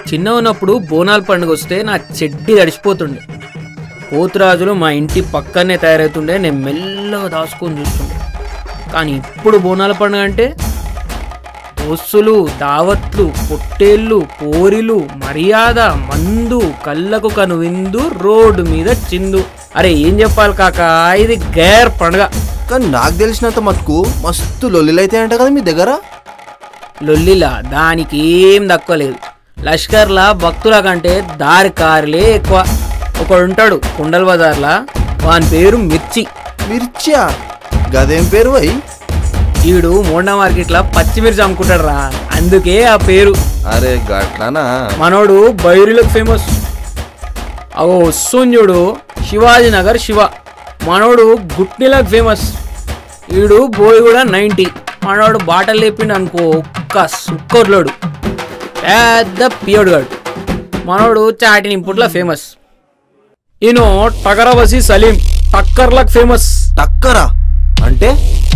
చిన్న ఉన్నప్పుడు బోనాల పండుగ వస్తే నా చెడ్డి తడిచిపోతుండే పోతురాజులు మా ఇంటి పక్కనే తయారవుతుండే నేను మెల్లగా దాచుకొని చూస్తుండే కానీ ఇప్పుడు బోనాల పండుగ అంటే ఒస్సులు దావత్లు పొట్టేళ్ళు పోరిలు మర్యాద మందు కళ్ళకు కను విందు రోడ్డు మీద చిందు అరే ఏం చెప్పాలి కాక ఇది గైర్ పండుగ కానీ నాకు తెలిసినంత మటుకు మస్తు లొల్లిలైతే అంట కదా మీ దగ్గర లొల్లిలా దానికి ఏం తక్కువ లేదు లష్కర్లా భక్తుల కంటే దారి కారులే ఎక్కువ ఒకడు ఉంటాడు కుండల్ బజార్లా వాని పేరు మిర్చి మిర్చియా గదేం పేరు వై ఈడు మోండా మార్కెట్లా పచ్చిమిర్చి అమ్ముకుంటాడు రా అందుకే ఆ పేరు అరే గట్లానా మనోడు బైరులకు ఫేమస్ అగో వస్తుంజుడు శివాజీ నగర్ శివ మనోడు గుట్నిలకు ఫేమస్ ఈడు బోయ్ కూడా నైంటీ మనోడు బాటలు లేపిండు అనుకో ఒక్క సుక్కొర్లోడు పెద్ద పియోడుగాడు మనోడు చాటి నింపుట్ల ఫేమస్ ఈయన టగరవసి సలీం టక్కర్లకు ఫేమస్ టక్కరా అంటే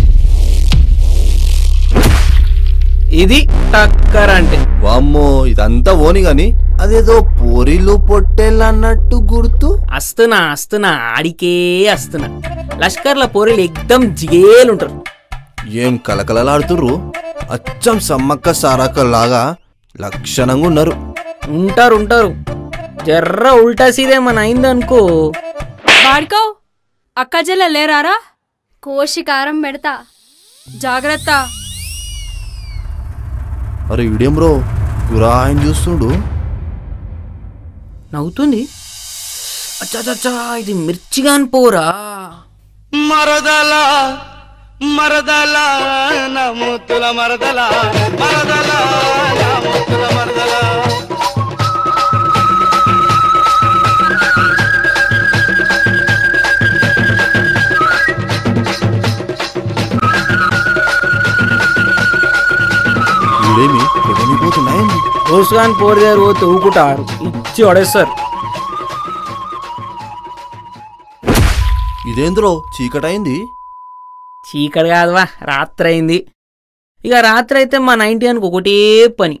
ఇది టక్కర్ అంటే వామ్మో ఇదంతా ఓని గాని అదేదో పోరిలు పొట్టేళ్ళు అన్నట్టు గుర్తు అస్తున్నా అస్తున్నా ఆడికే అస్తున్నా లష్కర్ల పోరీలు ఎక్దం జిగేలుంటారు ఏం కలకలలాడుతుర్రు అచ్చం సమ్మక్క సారక్క లాగా లక్షణంగా ఉన్నారు ఉంటారు ఉంటారు జర్ర ఉల్టా సీదేమని అయిందనుకో బాడ్కో అక్క చెల్లె లేరారా కోసి కారం పెడతా జాగ్రత్త అరే ఇడేం బ్రో గురా ఆయన చూస్తుండు నవ్వుతుంది అచ్చా ఇది మిర్చిగాన్ పోరా మరదల మరదల నమూతుల మరదల మరదల నమూతుల మరదల ఇడేమి ఎవరిపోతున్నాయండి దోసుగాన్ పోరు దగ్గర పోతే ఊకుంటారు ఇచ్చి పడేస్తారు ఇదేంద్రో చీకటైంది చీకటి కాదువా రాత్రి అయింది ఇక రాత్రి అయితే మా నైన్టీ అనుకో ఒకటే పని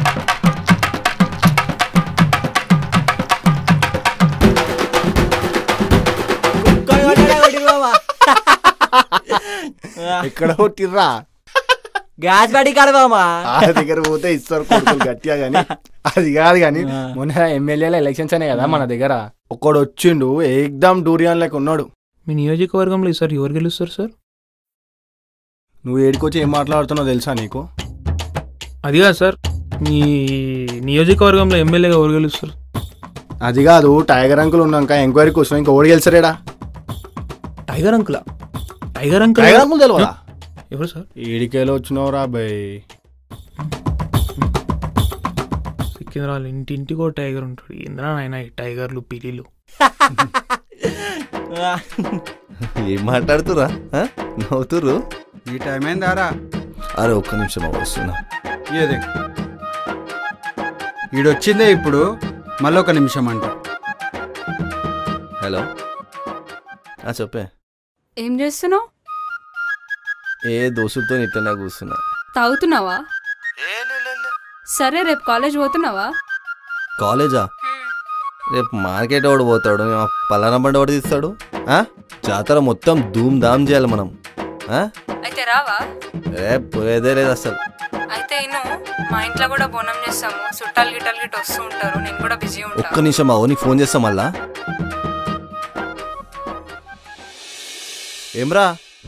ఎక్కడ కొట్టిర్రా గ్యాస్ బండి కడవామా ఆ దగ్గర పోతే ఇస్తారు కొడుకులు గట్టిగా గాని అది కాదు గాని మొన్న ఎమ్మెల్యేల ఎలక్షన్స్ అనే కదా మన దగ్గర ఒక్కడు వచ్చిండు ఏకదమ్ డూరియాన్ లెక్క ఉన్నాడు మీ నియోజకవర్గంలో ఈసారి ఎవరు గెలుస్తారు సార్ నువ్వు ఏడికొచ్చి ఏం మాట్లాడుతున్నావు తెలుసా నీకు అది కాదు సార్ మీ నియోజకవర్గంలో ఎమ్మెల్యేగా ఎవరు గెలుస్తారు అది కాదు టైగర్ అంకుల్ ఉన్నాక ఎంక్వైరీకి వచ్చినా ఇంకా ఓడి గెలిచారేడా టైగర్ అంకులా టైగర్ అంకుల్ టైగర్ అంకుల్ తెలియదా ఎవరు సార్ ఏడికేలో వచ్చినావు రా బై సికింద్రాలు ఇంటింటికో టైగర్ ఉంటాడు ఏంద్రా నాయన ఈ టైగర్లు పిలిలు ఏం మాట్లాడుతురా నవ్వుతుర్రు ఈ టైం ఏందారా అరే ఒక్క నిమిషం వస్తున్నా ఏదే ఈడొచ్చిందే ఇప్పుడు మళ్ళీ ఒక నిమిషం అంట హలో ఆ చెప్పే ఏం చేస్తున్నావు ఏ దోస్తులతో ఇట్లనే కూర్చున్నా తాగుతున్నావా సరే రేపు కాలేజ్ పోతున్నావా కాలేజా రేపు మార్కెట్ వాడు పోతాడు ఆ పలానా బండి వాడు తీస్తాడు ఆ? జాతర మొత్తం ధూమ్ ధామ్ చేయాలి మనం ఆ? అయితే రావా ఏ పోయేదే లేదు అసలు అయితే ఇను మా ఇంట్లో కూడా బోనం చేస్తాము చుట్టాలు గిట్టాలు గిట్ట వస్తూ ఉంటారు నేను కూడా బిజీ ఒక్క ఉంటాను నిమిషం బావు నీకు ఫోన్ చేస్తా మళ్ళా ఏమ్రా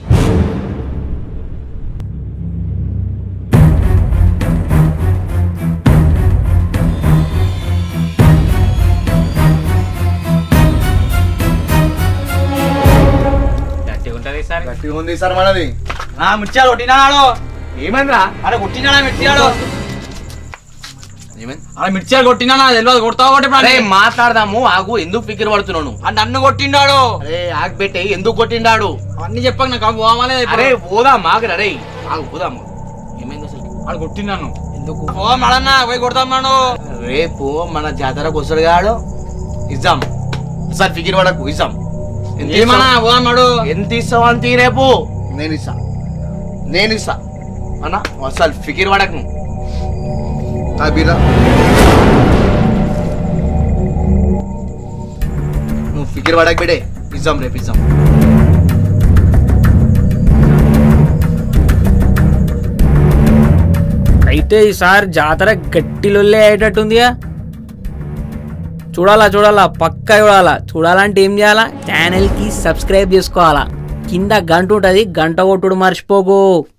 గట్టిగా ఉంది సార్ మనది ఆ మిర్చాలు కొట్టినాడు ఏమైందిరా అరే కొట్టినాడా మిర్చియాడు అరే మిర్చియాలు కొట్టినా తెలియదు కొడతావు కొట్టి అరే మాట్లాడదాము ఆగు ఎందుకు ఫికిర్ పడుతున్నాను నన్ను కొట్టిండాడు అరే ఆగు పెట్టి ఎందుకు కొట్టిండాడు అవన్నీ చెప్పక నాకు పోవాలే అరే పోదాం ఆగు అరే ఆగు పోదాము ఏమైంది అసలు వాడు కొట్టినాను ఎందుకు ఓ మడన్నా పోయి కొడతాం నన్ను రేపు మన జాతరకు వస్తాడు కాడు ఇద్దాం సార్ ఫికిర్ పడకు ఇద్దాం ఎంత ఏమన్నా ఇస్తావు? ఓ మడు ఎంత ఇస్తావు అంత రేపు నేను ఇస్తా నేను ఇస్తా అన్న అసలు ఫికిర్ పడకు నువ్వు. ఆ బీరా ఫికిర్ పడక బిడే ఇద్దాం రేపు ఇద్దాం అయితే ఈసారి జాతర గట్టిలొల్లే అయ్యేటట్టుందిగా చూడాలా చూడాలా పక్కా చూడాలా చూడాలంటే ఏం చేయాలా ఛానల్కి సబ్స్క్రైబ్ చేసుకోవాలా కింద గంట ఉంటుంది గంట కొట్టుడు మర్చిపోకు